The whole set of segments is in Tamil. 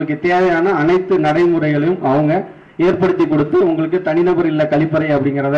உங்களுக்கு தேவையான அனைத்து நடைமுறைகளையும் அவங்க ஏற்படுத்தி கொடுத்து உங்களுக்கு தனிநபர் இல்ல கழிப்பறை அப்படிங்கிறத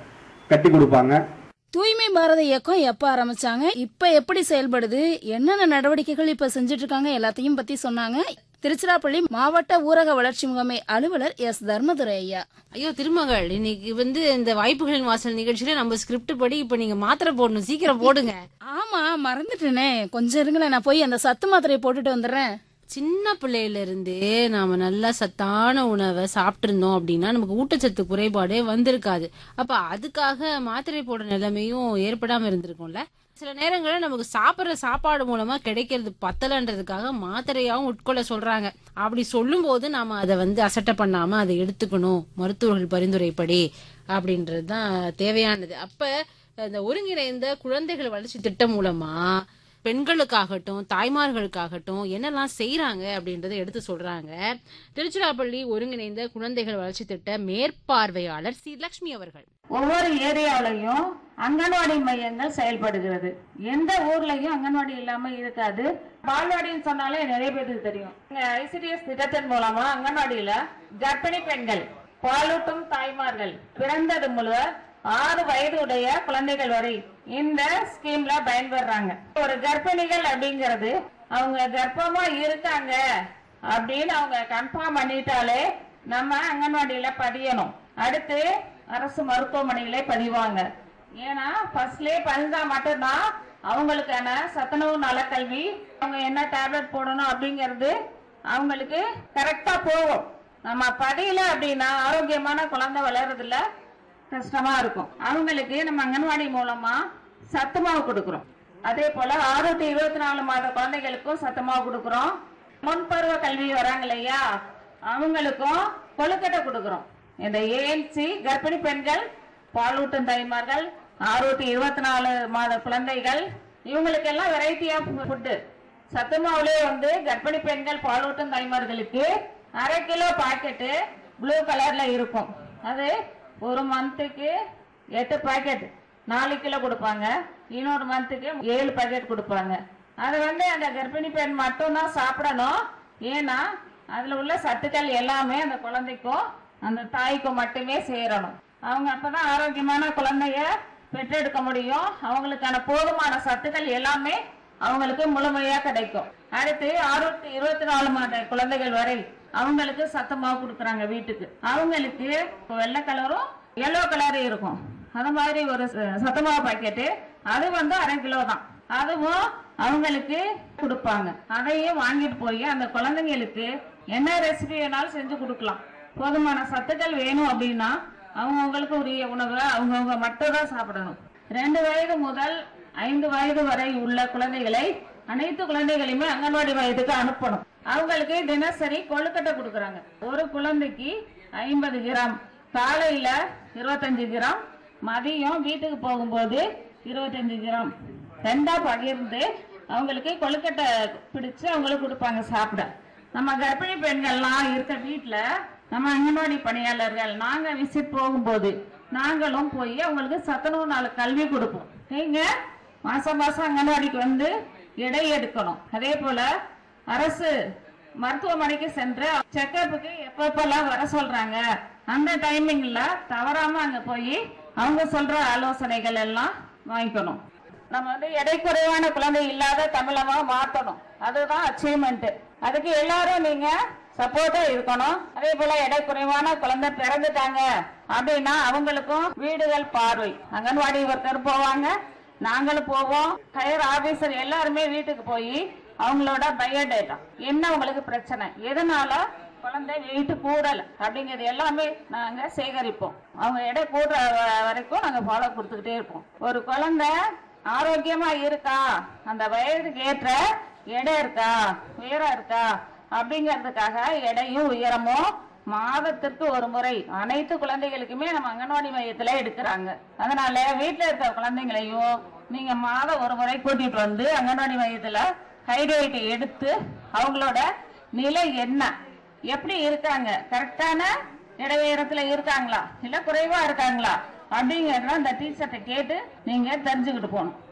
கட்டி கொடுப்பாங்க தூய்மை பாரத இயக்கம் எப்ப ஆரம்பிச்சாங்க இப்ப எப்படி செயல்படுது என்னென்ன நடவடிக்கைகள் இப்ப செஞ்சுட்டு இருக்காங்க எல்லாத்தையும் பத்தி சொன்னாங்க திருச்சிராப்பள்ளி மாவட்ட ஊரக வளர்ச்சி முகமை அலுவலர் எஸ் தர்மதுரை ஐயா ஐயோ திருமகள் இன்னைக்கு வந்து இந்த வாய்ப்புகளின் வாசல் நிகழ்ச்சியில நம்ம ஸ்கிரிப்ட் படி இப்ப நீங்க மாத்திரை போடணும் சீக்கிரம் போடுங்க ஆமா மறந்துட்டேனே கொஞ்சம் இருங்களேன் நான் போய் அந்த சத்து மாத்திரையை போட்டுட்டு வந்துடுறேன் சின்ன பிள்ளையில இருந்தே நாம நல்லா சத்தான உணவை சாப்பிட்டு இருந்தோம் அப்படின்னா நமக்கு ஊட்டச்சத்து குறைபாடே வந்திருக்காது அப்ப அதுக்காக மாத்திரை போடுற நிலைமையும் ஏற்படாம இருந்திருக்கும்ல சில நேரங்களில் நமக்கு சாப்பிட்ற சாப்பாடு மூலமா கிடைக்கிறது பத்தலன்றதுக்காக மாத்திரையாவும் உட்கொள்ள சொல்றாங்க அப்படி சொல்லும்போது நாம அதை வந்து அசட்டை பண்ணாம அதை எடுத்துக்கணும் மருத்துவர்கள் பரிந்துரைப்படி அப்படின்றது தான் தேவையானது அப்ப இந்த ஒருங்கிணைந்த குழந்தைகள் வளர்ச்சி திட்டம் மூலமா பெண்களுக்காகட்டும் தாய்மார்களுக்காகட்டும் என்னெல்லாம் செய்யறாங்க அப்படின்றத எடுத்து சொல்றாங்க திருச்சிராப்பள்ளி ஒருங்கிணைந்த குழந்தைகள் வளர்ச்சி திட்ட மேற்பார்வையாளர் சி லட்சுமி அவர்கள் ஒவ்வொரு ஏரியாவிலையும் அங்கன்வாடி மையங்கள் செயல்படுகிறது எந்த ஊர்லயும் அங்கன்வாடி இல்லாம இருக்காது பால்வாடின்னு சொன்னாலே நிறைய பேருக்கு தெரியும் ஐசிடிஎஸ் திட்டத்தின் மூலமா அங்கன்வாடியில கர்ப்பிணி பெண்கள் பாலூட்டும் தாய்மார்கள் பிறந்தது முதல் ஆறு வயது உடைய குழந்தைகள் வரை இந்த ஸ்கீம்ல பயன்பெறாங்க ஒரு கர்ப்பிணிகள் அப்படிங்கிறது அவங்க கர்ப்பமா இருக்காங்க அப்படின்னு அவங்க கன்ஃபார்ம் பண்ணிட்டாலே நம்ம அங்கன்வாடியில பதியணும் அடுத்து அரசு மருத்துவமனையிலே பதிவாங்க ஏன்னா ஃபர்ஸ்ட்லயே பதிஞ்சா மட்டும்தான் அவங்களுக்கான சத்துணவு நலக்கல்வி அவங்க என்ன டேப்லெட் போடணும் அப்படிங்கிறது அவங்களுக்கு கரெக்டா போகும் நம்ம பதியல அப்படின்னா ஆரோக்கியமான குழந்தை வளர்றதுல கஷ்டமா இருக்கும் அவங்களுக்கு நம்ம அங்கன்வாடி மூலமா சத்து மாவு கொடுக்குறோம் அதே போல ஆறு டு இருபத்தி நாலு மாத குழந்தைகளுக்கும் சத்து மாவு கொடுக்குறோம் முன்பருவ கல்வி வராங்க இல்லையா அவங்களுக்கும் கொழுக்கட்டை கொடுக்குறோம் இந்த ஏஎன்சி கர்ப்பிணி பெண்கள் பாலூட்டும் தாய்மார்கள் ஆறு டு இருபத்தி நாலு மாத குழந்தைகள் இவங்களுக்கெல்லாம் வெரைட்டி ஆஃப் ஃபுட்டு சத்து மாவுலயே வந்து கர்ப்பிணி பெண்கள் பாலூட்டும் தாய்மார்களுக்கு அரை கிலோ பாக்கெட்டு ப்ளூ கலர்ல இருக்கும் அது ஒரு மந்த்துக்கு எட்டு பாக்கெட் நாலு கிலோ கொடுப்பாங்க இன்னொரு மந்த்துக்கு ஏழு பாக்கெட் கொடுப்பாங்க அது வந்து அந்த கர்ப்பிணி பெண் மட்டும்தான் சாப்பிடணும் ஏன்னா அதுல உள்ள சத்துக்கள் எல்லாமே அந்த குழந்தைக்கும் அந்த தாய்க்கும் மட்டுமே சேரணும் அவங்க அப்பதான் ஆரோக்கியமான குழந்தைய பெற்றெடுக்க முடியும் அவங்களுக்கான போதுமான சத்துக்கள் எல்லாமே அவங்களுக்கு முழுமையா கிடைக்கும் அடுத்து ஆறு இருபத்தி நாலு மாத குழந்தைகள் வரை அவங்களுக்கு சத்தமாவு கொடுக்குறாங்க வீட்டுக்கு அவங்களுக்கு வெள்ளை கலரும் எல்லோ கலரும் இருக்கும் அது மாதிரி ஒரு ச- சத்தமாவு பாக்கெட்டு அது வந்து அரை கிலோ தான் அதுவும் அவங்களுக்கு கொடுப்பாங்க அதையும் வாங்கிட்டு போய் அந்த குழந்தைங்களுக்கு என்ன ரெசிபி வேணாலும் செஞ்சு கொடுக்கலாம் போதுமான சத்துக்கள் வேணும் அப்படின்னா அவங்கவுங்களுக்கு உரிய உணவை அவங்கவுங்க மட்டும் தான் சாப்பிடணும் ரெண்டு வயது முதல் ஐந்து வயது வரை உள்ள குழந்தைகளை அனைத்து குழந்தைகளையுமே அங்கன்வாடி மையத்துக்கு அனுப்பணும் அவங்களுக்கு தினசரி கொழுக்கட்டை கொடுக்கறாங்க ஒரு குழந்தைக்கு ஐம்பது கிராம் காலையில இருபத்தஞ்சு கிராம் மதியம் வீட்டுக்கு போகும்போது இருபத்தஞ்சு கிராம் ரெண்டா பகிர்ந்து அவங்களுக்கு கொழுக்கட்டை பிடிச்சு அவங்களுக்கு கொடுப்பாங்க சாப்பிட நம்ம கர்ப்பிணி பெண்கள்லாம் இருக்க வீட்ல நம்ம அங்கன்வாடி பணியாளர்கள் நாங்க விசிட் போகும்போது நாங்களும் போய் அவங்களுக்கு சத்துணவு நாள் கல்வி கொடுப்போம் நீங்க மாசம் மாசம் அங்கன்வாடிக்கு வந்து எடை எடுக்கணும் அதே போல அரசு மருத்துவமனைக்கு சென்று செக்கப்புக்கு எப்பப்பெல்லாம் வர சொல்றாங்க அந்த டைமிங்ல தவறாம அங்க போய் அவங்க சொல்ற ஆலோசனைகள் எல்லாம் வாங்கிக்கணும் நம்ம வந்து எடை குறைவான குழந்தை இல்லாத தமிழமா மாத்தணும் அதுதான் அச்சீவ்மெண்ட் அதுக்கு எல்லாரும் நீங்க சப்போர்ட்டா இருக்கணும் அதே போல எடை குறைவான குழந்தை பிறந்துட்டாங்க அப்படின்னா அவங்களுக்கும் வீடுகள் பார்வை அங்கன்வாடி ஒருத்தர் போவாங்க நாங்களும் போவோம் ஹையர் ஆபீசர் எல்லாருமே வீட்டுக்கு போய் அவங்களோட பயோடேட்டா என்ன உங்களுக்கு பிரச்சனை எதனால குழந்தை வெயிட் கூடல அப்படிங்கிறது எல்லாமே நாங்க சேகரிப்போம் அவங்க எடை கூடுற வ- வரைக்கும் நாங்க ஃபாலோ கொடுத்துக்கிட்டே இருப்போம் ஒரு குழந்தை ஆரோக்கியமா இருக்கா அந்த வயதுக்கு ஏற்ற எடை இருக்கா உயரம் இருக்கா அப்படிங்கிறதுக்காக எடையும் உயரமும் மாதத்திற்கு ஒரு முறை அனைத்து குழந்தைகளுக்குமே நம்ம அங்கன்வாடி மையத்துல எடுக்கிறாங்க அதனால வீட்டுல இருக்க குழந்தைங்களையும் நீங்க மாதம் ஒரு முறை கூட்டிட்டு வந்து அங்கன்வாடி மையத்துல ஹைட்ரேட் எடுத்து அவங்களோட நிலை என்ன எப்படி இருக்காங்க கரெக்டான இடைவேரத்துல இருக்காங்களா இல்ல குறைவா இருக்காங்களா அப்படிங்கறத அந்த டீச்சர்ட்ட கேட்டு நீங்க தெரிஞ்சுக்கிட்டு போகணும்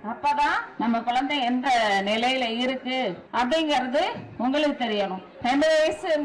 அப்பதான் நம்ம குழந்தை எந்த நிலையில இருக்கு அப்படிங்கறது உங்களுக்கு தெரியணும் ரெண்டு வயசு